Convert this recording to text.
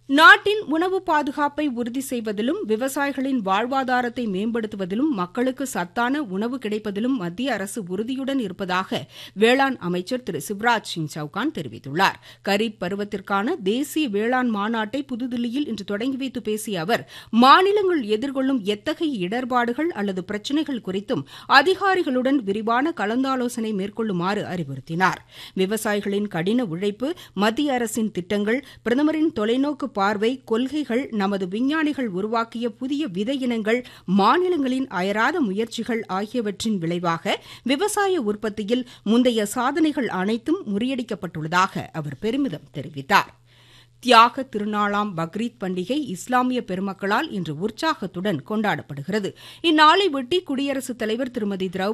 நாட்டின் உணவு பாதுகாப்பை உறுதி செய்வதிலும் விவசாயிகளின் வாழ்வாதாரத்தை மேம்படுத்துவதிலும் மக்களுக்கு சத்தான உணவு கிடைப்பதிலும் மத்திய அரசு உறுதியுடன் இருப்பதாக வேளாண் அமைச்சர் திரு சிவராஜ் சிங் சௌகான் தெரிவித்துள்ளார் கரீப் பருவத்திற்கான தேசிய வேளாண் மாநாட்டை புதுதில்லியில் இன்று தொடங்கி வைத்து பேசிய அவர் மாநிலங்கள் எதிர்கொள்ளும் எத்தகைய இடர்பாடுகள் அல்லது பிரச்சினைகள் குறித்தும் அதிகாரிகளுடன் விரிவான கலந்தாலோசனை மேற்கொள்ளுமாறு அறிவுறுத்தினார் விவசாயிகளின் கடின உழைப்பு மத்திய அரசின் திட்டங்கள் பிரதமரின் தொலைநோக்கு பார்வை கொள்கைகள் நமது விஞ்ஞானிகள் உருவாக்கிய புதிய விதை இனங்கள் மாநிலங்களின் அயராத முயற்சிகள் ஆகியவற்றின் விளைவாக விவசாய உற்பத்தியில் முந்தைய சாதனைகள் அனைத்தும் முறியடிக்கப்பட்டுள்ளதாக அவர் பெருமிதம் தெரிவித்தார் தியாக திருநாளாம் பக்ரீத் பண்டிகை இஸ்லாமிய பெருமக்களால் இன்று உற்சாகத்துடன் கொண்டாடப்படுகிறது இந்நாளையொட்டி குடியரசுத் தலைவர் திருமதி திரௌ